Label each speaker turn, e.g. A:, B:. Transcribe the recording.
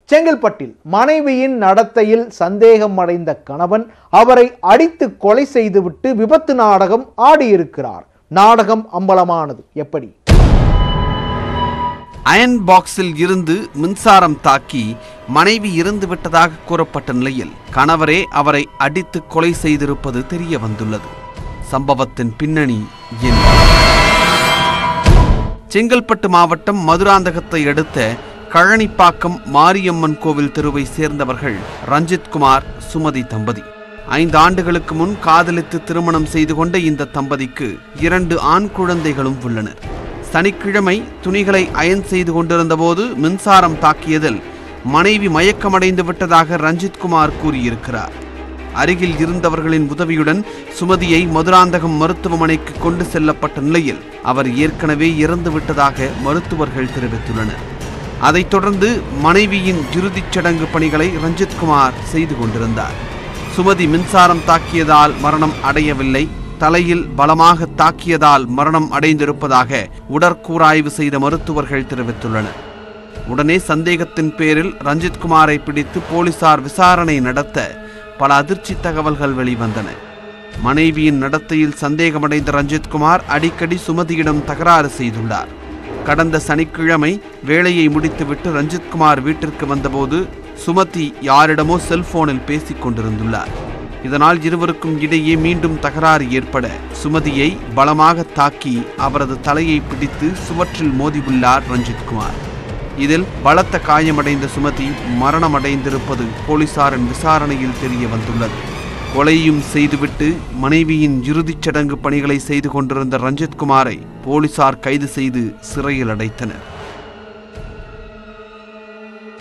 A: செங்கல்பட்டில் மனைவியின் நடத்தையில் சந்தேகம் அடைந்த கணவன் அவரை அடித்து கொலை செய்துவிட்டு விபத்து நாடகம் ஆடியிருக்கிறார் நாடகம் அம்பலமானது எப்படி
B: அயன் பாக்ஸில் இருந்து மின்சாரம் தாக்கி மனைவி இறந்து விட்டதாக கூறப்பட்ட நிலையில் கணவரே அவரை அடித்து கொலை செய்திருப்பது தெரிய வந்துள்ளது சம்பவத்தின் பின்னணி என்ன செங்கல்பட்டு மாவட்டம் மதுராந்தகத்தை அடுத்த கழனிப்பாக்கம் மாரியம்மன் கோவில் தெருவை சேர்ந்தவர்கள் ரஞ்சித் குமார் சுமதி தம்பதி ஐந்து ஆண்டுகளுக்கு முன் காதலித்து திருமணம் செய்து கொண்ட இந்த தம்பதிக்கு இரண்டு ஆண் குழந்தைகளும் உள்ளனர் சனிக்கிழமை துணிகளை அயன் செய்து கொண்டிருந்தபோது மின்சாரம் தாக்கியதில் மனைவி மயக்கமடைந்து விட்டதாக ரஞ்சித் குமார் கூறியிருக்கிறார் அருகில் இருந்தவர்களின் உதவியுடன் சுமதியை மதுராந்தகம் மருத்துவமனைக்கு கொண்டு செல்லப்பட்ட நிலையில் அவர் ஏற்கனவே இறந்து விட்டதாக மருத்துவர்கள் தெரிவித்துள்ளனர் அதைத் தொடர்ந்து மனைவியின் இறுதிச் சடங்கு பணிகளை ரஞ்சித் குமார் செய்து கொண்டிருந்தார் சுமதி மின்சாரம் தாக்கியதால் மரணம் அடையவில்லை தலையில் பலமாக தாக்கியதால் மரணம் அடைந்திருப்பதாக உடற்கூராய்வு செய்த மருத்துவர்கள் தெரிவித்துள்ளனர் உடனே சந்தேகத்தின் பேரில் ரஞ்சித் குமாரை பிடித்து போலீசார் விசாரணை நடத்த பல அதிர்ச்சி தகவல்கள் வெளிவந்தன மனைவியின் நடத்தையில் சந்தேகமடைந்த ரஞ்சித் குமார் அடிக்கடி சுமதியிடம் தகராறு செய்துள்ளார் கடந்த சனிக்கிழமை வேலையை முடித்துவிட்டு ரஞ்சித் குமார் வீட்டிற்கு வந்தபோது சுமதி யாரிடமோ செல்போனில் பேசிக் கொண்டிருந்துள்ளார் இதனால் இருவருக்கும் இடையே மீண்டும் தகராறு ஏற்பட சுமதியை பலமாக தாக்கி அவரது தலையை பிடித்து சுவற்றில் மோதியுள்ளார் ரஞ்சித் குமார் இதில் பலத்த காயமடைந்த சுமதி மரணமடைந்திருப்பது போலீசாரின் விசாரணையில் தெரிய வந்துள்ளது கொலையும் செய்துவிட்டு மனைவியின் இறுதிச் சடங்கு பணிகளை செய்து கொண்டிருந்த ரஞ்சித் குமாரை போலீசார் கைது செய்து சிறையில் அடைத்தனர்